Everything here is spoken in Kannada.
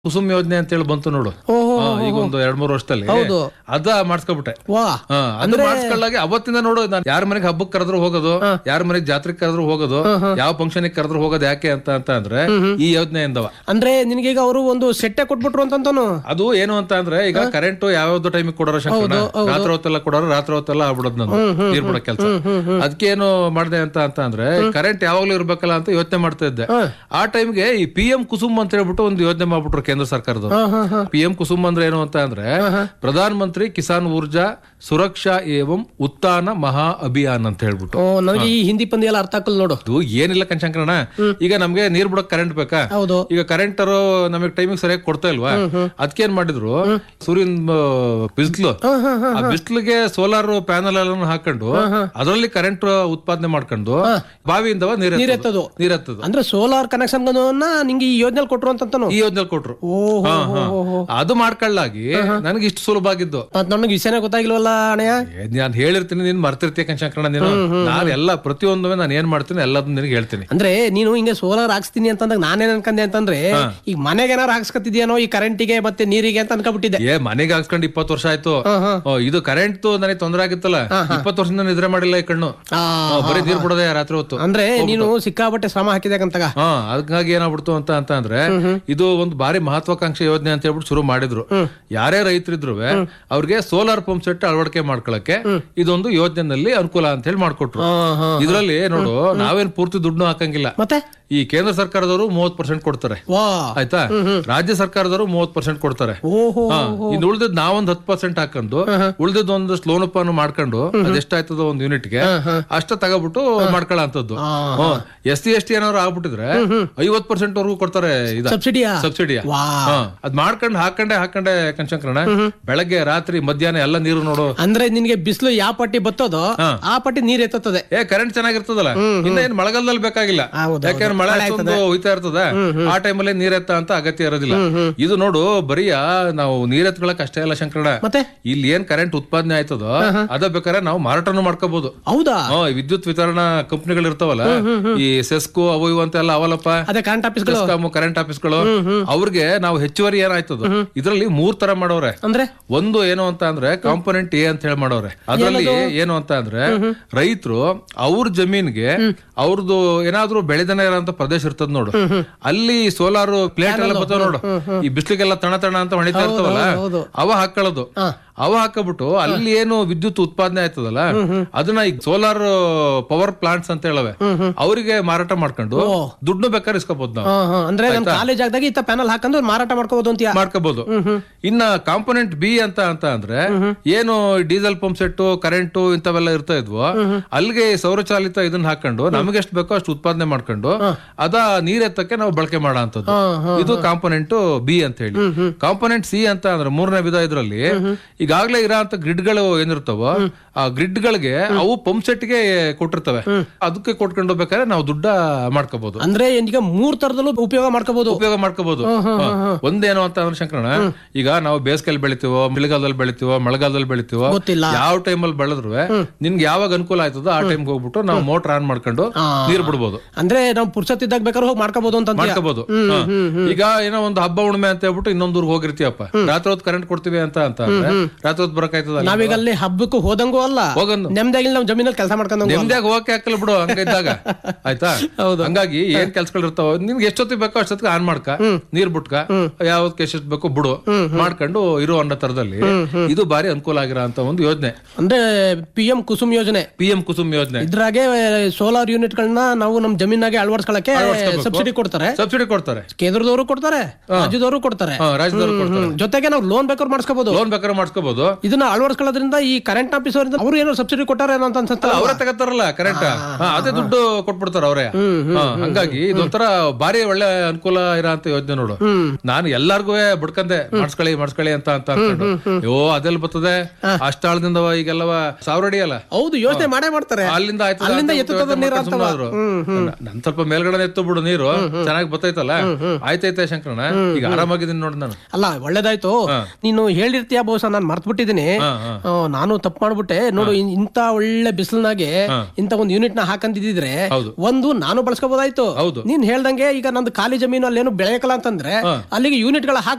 ಕುಸುಮ್ ಯೋಜನೆ ಅಂತ ಹೇಳಿ ಬಂತು ನೋಡು ಓಹೋ, ಹಾ, ಈಗ ಒಂದು ಎರಡ್ ಮೂರು ವರ್ಷದಲ್ಲಿ ಹೌದು. ಅದ ಮಾಡಿಸ್ಕೊಬಿಟ್ಟೆ ವಾ ಹಾ, ಅದು ಮಾಡಿಸ್ಕೊಳ್ಳಾಗೆ ಅವತ್ತಿಂದ ನೋಡು ನಾನು ಯಾರ ಮನೆಗೆ ಹಬ್ಬಕ್ಕೆ ಕರೆದ್ರು ಹೋಗೋದು ಯಾರ ಮನೆಗೆ ಜಾತ್ರೆಗೆ ಕರೆದ್ರು ಹೋಗೋದು ಯಾವ ಫಂಕ್ಷನ್ ಕರೆದ್ರು ಹೋಗೋದು ಯಾಕೆ ಅಂತ ಅಂತ ಅಂದ್ರೆ ಈ ಯೋಜನೆಯಿಂದವ ಅಂದ್ರೆ ನಿನಗೀಗ ಅವರು ಒಂದು ಸೆಟ್ಟೆ ಕೊಟ್ಬಿಟ್ರು ಅಂತಂತಾನು ಅದು ಏನು ಅಂತ ಅಂದ್ರೆ ಈಗ ಕರೆಂಟ್ ಯಾವ್ದು ಟೈಮಿಗೆ ಕೊಡೋರು ಶಂಕರಣ್ಣ ರಾತ್ರಿ ಹೊತ್ತೆಲ್ಲ ಕೊಡೋರು ರಾತ್ರಿ ಹೊತ್ತೆಲ್ಲ ಆಗ್ಬಿಡೋದು ನಾನು ನೀರ್ ಬಿಡೋ ಕೆಲಸ ಅದಕ್ಕೆ ಏನು ಮಾಡಿದೆ ಅಂತ ಅಂತ ಅಂದ್ರೆ ಕರೆಂಟ್ ಯಾವಾಗ್ಲೂ ಇರ್ಬೇಕಲ್ಲ ಅಂತ ಯೋಚನೆ ಮಾಡ್ತಾ ಇದ್ದೆ ಆ ಟೈಮ್ಗೆ ಈ ಪಿ ಎಂ ಕುಸುಮ್ ಅಂತ ಹೇಳ್ಬಿಟ್ಟು ಒಂದು ಯೋಜನೆ ಮಾಡ್ಬಿಟ್ರು ಕೇಂದ್ರ ಸರ್ಕಾರದವರು ಪಿ ಎಂ ಕುಸುಮ್ ಅಂದ್ರೆ ಏನು ಅಂತ ಅಂದ್ರೆ ಪ್ರಧಾನ ಮಂತ್ರಿ ಕಿಸಾನ್ ಊರ್ಜಾ ಸುರಕ್ಷಾ ಏವಂ ಉತ್ಥಾನ ಮಹಾ ಅಭಿಯಾನ್ ಅಂತ ಹೇಳ್ಬಿಟ್ಟು ಓ ನನಗೆ ಈ ಹಿಂದಿ ಪಂದ್ಯ ಎಲ್ಲ ಅರ್ಥ ಆಗಲ್ಲ ನೋಡು ಅದು ಏನಿಲ್ಲ ಕಣ್ಶಂಕರಣ ಈಗ ನಮ್ಗೆ ನೀರ್ ಬಿಡಕ್ ಕರೆಂಟ್ ಬೇಕಾ ಹೌದು ಈಗ ಕರೆಂಟ್ ನಮಗೆ ಟೈಮಿಂಗ್ ಸರಿಯಾಗಿ ಕೊಡ್ತಾ ಇಲ್ವಾ ಅದಕ್ಕೆ ಏನ್ ಮಾಡಿದ್ರು ಸೂರ್ಯನ್ ಬಿಸಿಲು ಆ ಬಿಸಿಲಿಗೆ ಸೋಲಾರ್ ಪ್ಯಾನಲ್ ಎಲ್ಲ ಹಾಕೊಂಡು ಅದರಲ್ಲಿ ಕರೆಂಟ್ ಉತ್ಪಾದನೆ ಮಾಡ್ಕೊಂಡು ಬಾವಿಯಿಂದ ನೀರ್ ನೀರೆತ್ತೋದು. ನೀರ್ ಎತ್ತದು ಅಂದ್ರೆ ಸೋಲಾರ್ ಕನೆಕ್ಷನ್ ನಿಂಗೆ ಈ ಯೋಜನೆ ಕೊಟ್ರು ಅಂತಂತಾನು ಈ ಯೋಜನೆ ಕೊಟ್ರು ಓಹೋ ಹಾ, ಹಾ. ಅದು ಮಾಡ್ಕೊಳ್ಳಾಗಿ ನನಗೆ ಇಷ್ಟು ಸುಲಭ ಆಗಿದ್ದು ಮತ್ ನನಗೆ ವಿಷಯನೇ ಗೊತ್ತಾಗಿಲ್ವಲ್ಲ ಅಣ್ಣಯ್ಯ ನಾನು ಹೇಳಿರ್ತೀನಿ ನೀನ್ ಮರ್ತಿರ್ತೀಯ ಕಣ್ಶಂಕರಣ ನೀನು ನಾನು ಎಲ್ಲ ಪ್ರತಿಯೊಂದು ನಾನು ಏನ್ ಮಾಡ್ತೀನಿ ಎಲ್ಲದನ್ನ ನಿನಗೆ ಹೇಳ್ತೀನಿ ಅಂದ್ರೆ ನೀನು ಹಿಂಗೆ ಸೋಲಾರ್ ಹಾಕ್ಸ್ತೀನಿ ಅಂತಂದಾಗ ನಾನೇನ್ ಅನ್ಕಂದೆ ಅಂತಂದ್ರೆ ಈಗ ಮನೆಗೆ ಏನಾರು ಹಾಕ್ಸ್ಕೊತಿದ್ಯಾನೋ ಈ ಕರೆಂಟಿಗೆ ಮತ್ತೆ ನೀರಿಗೆ ಅಂತ ಅನ್ಕೊಬಿಟ್ಟಿದ್ದೆ ಏ ಮನೆಗೆ ಹಾಕ್ಸ್ಕೊಂಡು ಇಪ್ಪತ್ತು ವರ್ಷ ಆಯ್ತು ಓ, ಇದು ಕರೆಂಟ್ ನನಗೆ ತೊಂದರೆ ಆಗಿತ್ತಲ್ಲ ಇಪ್ಪತ್ತು ವರ್ಷದಿಂದ ನಿದ್ರೆ ಮಾಡಿಲ್ಲ ಈ ಕಣ್ಣು ಆ, ಓ, ಬರೀ ನೀರ್ ಬಿಡೋದೆ ರಾತ್ರಿ ಹೊತ್ತು ಅಂದ್ರೆ ನೀನು ಸಿಕ್ಕಾಬಟ್ಟೆ ಶ್ರಮ ಹಾಕಿದಾಗಂತಾಗ ಹಾ ಅದಕ್ಕಾಗಿ ಏನಾಗ್ಬಿಡ್ತು ಅಂತ ಅಂತ ಅಂದ್ರೆ ಇದು ಒಂದು ಬಾರಿ ಮಹತ್ವಾಕಾಂಕ್ಷೆ ಯೋಜನೆ ಅಂತ ಹೇಳ್ಬಿಟ್ಟು ಶುರು ಮಾಡಿದ್ರು ಯಾರೇ ರೈತರಿದ್ರು ಅವ್ರಿಗೆ ಸೋಲಾರ್ ಪಂಪ್ ಸೆಟ್ ಅಳವಡಿಕೆ ಮಾಡ್ಕೊಳಕ್ಕೆ ಇದೊಂದು ಯೋಜನೆನಲ್ಲಿ ಅನುಕೂಲ ಅಂತ ಹೇಳಿ ಮಾಡ್ಕೊಟ್ರು ಇದ್ರಲ್ಲಿ ನೋಡು ನಾವೇನ್ ಪೂರ್ತಿ ದುಡ್ಡು ಹಾಕಂಗಿಲ್ಲ ಮತ್ತೆ ಈ ಕೇಂದ್ರ ಸರ್ಕಾರದವರು ಮೂವತ್ ಪರ್ಸೆಂಟ್ ಕೊಡ್ತಾರೆ ವಾ ಆಯ್ತಾ ರಾಜ್ಯ ಸರ್ಕಾರದವರು ಮೂವತ್ ಪರ್ಸೆಂಟ್ ಕೊಡ್ತಾರೆ ಓಹೋ ಹಾ, ಇನ್ನು ಉಳ್ದಿದ್ ನಾವೊಂದ್ ಹತ್ತು ಪರ್ಸೆಂಟ್ ಹಾಕೊಂಡು ಉಳ್ದಿದ್ ಒಂದಷ್ಟು ಲೋನ್ ಅನ್ನು ಮಾಡ್ಕೊಂಡು ಅದೆಷ್ಟಾಯ್ತದ ಒಂದ್ ಯೂನಿಟ್ಗೆ ಅಷ್ಟ ತಗೋಬಿಟ್ಟು ಮಾಡ್ಕೊಳ್ಳೋ ಅಂತದ್ದು ಎಸ್ ಸಿ ಎಸ್ ಟಿ ಏನಾದ್ರು ಆಗ್ಬಿಟ್ಟಿದ್ರೆ ಐವತ್ ಪರ್ಸೆಂಟ್ ವರ್ಗೂ ಕೊಡ್ತಾರೆ ಇದ ಸಬ್ಸಿಡಿಯಾ ಸಬ್ಸಿಡಿಯ ವಾ ಅದ್ ಮಾಡ್ಕೊಂಡ್ ಹಾಕೊಂಡೆ ಹಾಕೊಂಡೆ ಕಣ್ಶಂಕರಣ ಬೆಳಗ್ಗೆ ರಾತ್ರಿ ಮಧ್ಯಾಹ್ನ ಎಲ್ಲ ನೀರು ನೋಡು ಅಂದ್ರೆ ನಿನ್ಗೆ ಬಿಸಿಲು ಯಾವ ಪಟ್ಟಿ ಬತ್ತೋದೋ ಆ ಪಟ್ಟಿ ನೀರ್ ಎತ್ತುತ್ತದೆ ಏ ಕರೆಂಟ್ ಚೆನ್ನಾಗಿರ್ತದಲ್ಲ ಇನ್ನ ಏನ್ ಮಳೆಗಾಲದಲ್ಲಿ ಬೇಕಾಗಿಲ್ಲ ಹೌದು, ಯಾಕಂದ್ರೆ ಮಳೆ ಅಷ್ಟೊಂದು ಹೋಯ್ತಾ ಇರ್ತದ ಆ ಟೈಮಲ್ಲಿ ನೀರೆತ್ತ ಅಂತ ಅಗತ್ಯ ಇರೋದಿಲ್ಲ ಇದು ನೋಡು ಬರೀ ನಾವು ನೀರೆತ್ಕೊಳಕ್ ಅಷ್ಟೇ ಅಲ್ಲ ಶಂಕರಣ ಮತ್ತೆ ಇಲ್ಲಿ ಏನ್ ಕರೆಂಟ್ ಉತ್ಪಾದನೆ ಆಯ್ತದೋ ಅದ ಬೇಕಾದ್ರೆ ನಾವು ಮಾರಾಟನೂ ಮಾಡ್ಕೋಬಹುದು ಹೌದಾ ಈ ವಿದ್ಯುತ್ ವಿತರಣಾ ಕಂಪನಿಗಳು ಇರ್ತಾವಲ್ಲ ಈ ಸೆಸ್ಕೋ ಅವು ಇವು ಅಂತ ಎಲ್ಲ ಅವಲ್ಲಪ್ಪ ಅದೇ ಕರೆಂಟ್ ಆಫೀಸ್ಗಳು ಸೆಸ್ಕಾಮ್ ಕರೆಂಟ್ ಆಫೀಸ್ಗಳು ಅವ್ರಿಗೆ ನಾವು ಹೆಚ್ಚುವರಿ ಏನಾಯ್ತದ ಇದ್ರಲ್ಲಿ ಮೂರ್ ತರ ಮಾಡವ್ರೆ ಅಂದ್ರೆ ಒಂದು ಏನು ಅಂತ ಅಂದ್ರೆ ಕಾಂಪೊನೆಂಟ್ ಎ ಅಂತ ಹೇಳಿ ಮಾಡವ್ರೆ ಅದ್ರಲ್ಲಿ ಏನು ಅಂತ ಅಂದ್ರೆ ರೈತರು ಅವ್ರ ಜಮೀನ್ಗೆ ಅವ್ರದ್ದು ಏನಾದ್ರೂ ಬೆಳೆದನೆ ಇರೋಂತ ಪ್ರದೇಶ ಇರ್ತದ ನೋಡು ಅಲ್ಲಿ ಸೋಲಾರ್ ಪ್ಲೇಟ್ ಎಲ್ಲ ಬರ್ತಾವ ನೋಡು ಈ ಬಿಸ್ಲಿಗೆಲ್ಲ ತಣ ತಣ ಅಂತ ಹೊಣಿತಾ ಇರ್ತಾವಲ್ಲ ಹೌದು. ಅವ ಹಾಕೊಳ್ಳೋದು ಅವ ಹಾಕಬಿಟ್ಟು ಅಲ್ಲಿ ಏನು ವಿದ್ಯುತ್ ಉತ್ಪಾದನೆ ಆಯ್ತದಲ್ಲ ಅದನ್ನ ಈಗ ಸೋಲಾರ್ ಪವರ್ ಪ್ಲಾಂಟ್ಸ್ ಅಂತ ಹೇಳವೆ ಅವರಿಗೆ ಮಾರಾಟ ಮಾಡ್ಕೊಂಡು ದುಡ್ಡು ಬೇಕಾದ್ರೆ ಇಸ್ಕೋಬಹುದು ನಾವು ಹಾ, ಹಾ. ಅಂದ್ರೆ ನಮ್ ಕಾಲೇಜ್ ಆಗದಾಗ ಇತ್ತ ಪ್ಯಾನಲ್ ಹಾಕೊಂಡು ಮಾರಾಟ ಮಾಡ್ಕೋಬಹುದು ಅಂತೀಯ ಮಾಡ್ಕೋಬಹುದು ಇನ್ನ ಕಾಂಪೊನೆಂಟ್ ಬಿ ಅಂತ ಅಂತ ಅಂದ್ರೆ ಏನು ಡೀಸೆಲ್ ಪಂಪ್ ಸೆಟ್ ಕರೆಂಟ್ ಇಂಥವೆಲ್ಲ ಇರ್ತಾ ಇದ್ವು ಅಲ್ಲಿಗೆ ಸೌರಚಾಲಿತ ಇದನ್ನ ಹಾಕೊಂಡು ನಮಗೆ ಎಷ್ಟು ಬೇಕೋ ಅಷ್ಟು ಉತ್ಪಾದನೆ ಮಾಡ್ಕೊಂಡು ಅದ ನೀರೆತ್ತಕ್ಕೆ ನಾವು ಬಳಕೆ ಮಾಡೋ ಅಂತದ್ದು ಇದು ಕಾಂಪೊನೆಂಟ್ ಬಿ ಅಂತ ಹೇಳಿ ಕಾಂಪೊನೆಂಟ್ ಸಿ ಅಂತ ಅಂದ್ರೆ ಮೂರನೇ ವಿಧ ಇದ್ರಲ್ಲಿ ಈಗಾಗ್ಲೇ ಇರೋ ಅಂತ ಗ್ರಿಡ್ಗಳು ಏನಿರ್ತಾವೋ ಆ ಗ್ರಿಡ್ ಗಳಿಗೆ ಅವು ಪಂಪ್ ಸೆಟ್ ಗೆ ಕೊಟ್ಟಿರ್ತವೆ ಅದಕ್ಕೆ ಕೊಟ್ಕೊಂಡು ಹೋಗ್ಬೇಕಾದ್ರೆ ನಾವು ದುಡ್ಡ ಮಾಡ್ಕೋಬಹುದು ಅಂದ್ರೆ ಈಗ ಮೂರ್ ತರದಲ್ಲೂ ಉಪಯೋಗ ಮಾಡ್ಕೋಬಹುದು ಉಪಯೋಗ ಮಾಡ್ಕೋಬಹುದು ಒಂದೇನು ಅಂತ ಅಂದ್ರೆ ಶಂಕರಣ ಈಗ ನಾವು ಬೇಸಿಗೆಯಲ್ಲಿ ಬೆಳಿತೀವೋ ಮಳೆಗಾಲದಲ್ಲಿ ಬೆಳಿತೀವೋ ಮಳೆಗಾಲದಲ್ಲಿ ಬೆಳಿತೀವೋ ಗೊತ್ತಿಲ್ಲ ಯಾವ ಟೈಮಲ್ಲಿ ಬೆಳೆದ್ರು ನಿನ್ಗೆ ಯಾವಾಗ ಅನುಕೂಲ ಆಯ್ತದೋ ಆ ಟೈಮ್ಗೆ ಹೋಗ್ಬಿಟ್ಟು ನಾವು ಮೋಟರ್ ಆನ್ ಮಾಡ್ಕೊಂಡು ನೀರ್ ಬಿಡ್ಬೋದು ಅಂದ್ರೆ ನಾವು ಪುರ್ಸತ್ ಇದ್ದಾಗ ಬೇಕಾದ್ರೆ ಹೋಗಿ ಮಾಡ್ಕೋಬಹುದು ಅಂತ ಅಂತೀಯ. ಮಾಡ್ಕೋಬಹುದು ಈಗ ಏನೋ ಒಂದು ಹಬ್ಬ ಹುಣ್ಣಿಮೆ ಅಂತ ಹೇಳ್ಬಿಟ್ಟು ಇನ್ನೊಂದ್ ಊರಿಗೆ ಹೋಗಿರ್ತೀಯಪ್ಪ ರಾತ್ರಿ ಹೊತ್ತು ಕರೆಂಟ್ ಕೊಡ್ತೀವಿ ಅಂತ ಅಂತ ಅಂದ್ರೆ ರಾತ್ರಿ ಹೊತ್ತು ಬರಕಾಯ್ತದ ನಾವೀಗ ಅಲ್ಲಿ ಹಬ್ಬಕ್ಕೂ ಹೋದಂಗೂ ಅಲ್ಲ ಹೋಗಂದು ನೆಮ್ಮದಿಯಾಗಿ ನಾವು ಜಮೀನಲ್ಲಿ ಕೆಲಸ ಮಾಡ್ಕೊಂಡು ನೆಮ್ಮದಿಯಾಗಿ ಹೋಗಕ್ಕೆ ಹಾಕಲ್ಲ ಬಿಡು ಹಂಗಿದ್ದಾಗ ಆಯ್ತಾ ಹಂಗಾಗಿ ಏನ್ ಕೆಲ್ಸಗಳು ಇರ್ತಾವ ನಿನ್ಗೆ ಎಷ್ಟೊತ್ತಿಗೆ ಬೇಕೋ ಅಷ್ಟೊತ್ತಿಗೆ ಆನ್ ಮಾಡ್ಕ ನೀರ್ ಬಿಟ್ಕ ಯಾವ್ದಕ್ಕೆ ಎಷ್ಟೊತ್ತು ಬೇಕೋ ಬಿಡು ಮಾಡ್ಕೊಂಡು ಇರೋ ಅನ್ನೋ ತರದಲ್ಲಿ ಇದು ಬಾರಿ ಅನುಕೂಲ ಆಗಿರೋ ಅಂತ ಒಂದು ಯೋಜನೆ ಅಂದ್ರೆ ಪಿ ಎಂ ಕುಸುಮ್ ಯೋಜನೆ ಪಿ ಎಂ ಕುಸುಮ್ ಯೋಜನೆ ಇದ್ರಾಗೆ ಸೋಲಾರ್ ಯೂನಿಟ್ ಗಳನ್ನ ನಾವು ನಮ್ ಜಮೀನಾಗೆ ಅಳವಡಿಸ್ಕೊಳಕ್ಕೆ ಸಬ್ಸಿಡಿ ಕೊಡ್ತಾರೆ ಸಬ್ಸಿಡಿ ಕೊಡ್ತಾರೆ ಕೇಂದ್ರದವರು ಕೊಡ್ತಾರೆ ರಾಜ್ಯದವರು ಕೊಡ್ತಾರೆ ಹಾ, ರಾಜ್ಯದವ್ರು ಕೊಡ್ತಾರೆ ಹ್ಮ್. ಜೊತೆಗೆ ನಾವು ಲೋನ್ ಬೇಕಾದ್ರೆ ಮಾಡಿಸ್ಕೋಬಹುದು ಲೋನ್ ಬೇಕಾದ್ರೆ ಮಾಡಿಸ್ಕೋಬಹುದು ಇದನ್ನ ಅಳವಡಿಸ್ಕೊಳ್ಳೋದ್ರಿಂದ ಈ ಕರೆಂಟ್ ಆಫೀಸ್ ಅವರಿಂದ ಅವ್ರು ಏನೋ ಸಬ್ಸಿಡಿ ಕೊಟ್ಟಾರೆ ಅಂತ ಅನ್ಸುತ್ತೆ ಅವರೇ ತಗತ್ತಾರಲ್ಲ ಕರೆಂಟ್ ಅದೇ ದುಡ್ಡು ಕೊಟ್ಬಿಡ್ತಾರ ಅವರೇ ಹಂಗಾಗಿ ಇದೊಂಥರ ಬಾರಿ ಒಳ್ಳೆ ಅನುಕೂಲ ಇರೋ ಅಂತ ಯೋಜನೆ ನೋಡು ನಾನು ಎಲ್ಲಾರ್ಗು ಬಿಡ್ಕಂದೆ ಮಾಡ್ಸ್ಕೊಳ್ಳಿ ಮಾಡ್ಸ್ಕೊಳ್ಳಿ ಅಂತ ಅಂತ ಅನ್ಕೊಂಡು ಅಯ್ಯೋ ಅದೆಲ್ಲ ಬರ್ತದೆ ಅಷ್ಟಾಳದಿಂದ ಈಗೆಲ್ಲವ ಸಾವಿರ ಅಡಿ ಅಲ್ಲ ಹೌದು ಯೋಚನೆ ಮಾಡೇ ಮಾಡ್ತಾರೆ ಅಲ್ಲಿಂದ ಆಯ್ತದ ಅಲ್ಲಿಂದ ಅಂತ ಎತ್ತುತ್ತದ ಯೋಚ್ನೆ ನೀರು ಮಾಡ್ಕೊಂಡು ಅಂತವ. ಸುಮ್ನಾದ್ರು. ನನ್ ಸ್ವಲ್ಪ ಮೇಲ್ಗಡೆ ಎತ್ತು ಬಿಡು ನೀರು ಚೆನ್ನಾಗಿ ಬರ್ತೈತಲ್ಲ ಆಯ್ತೈತೆ ಶಂಕರಣ ಈಗ ಆರಾಮಾಗಿದ್ದೀನಿ ನೋಡಿ ನಾನು ಅಲ್ಲ ಒಳ್ಳೇದಾಯ್ತು ನೀನು ಹೇಳಿರ್ತೀಯ ಬಹುಶಃ ನಾನು ಮರ್ತ್ ಬಿಟ್ಟಿದ್ದೀನಿ ನಾನು ತಪ್ಪು ಮಾಡ್ಬಿಟ್ಟೆ ನೋಡು ಇನ್- ಇಂತ ಒಳ್ಳೆ ಬಿಸಿಲ್ನಾಗೆ ಇಂತ ಒಂದು ಯೂನಿಟ್ ನ ಹಾಕಂತಿದ್ರೆ ಹೌದು. ಒಂದು ನಾನು ಬಳಸ್ಕೋಬಹುದಾಯ್ತು ಹೌದು. ನೀನ್ ಹೇಳ್ದಂಗೆ ಈಗ ನಂದು ಖಾಲಿ ಜಮೀನು ಅಲ್ಲೇನು ಬೆಳೆಯಕಲ್ಲ ಅಂತಂದ್ರೆ ಅಲ್ಲಿಗೆ ಯೂನಿಟ್ ಗಳ ಹಾಕ್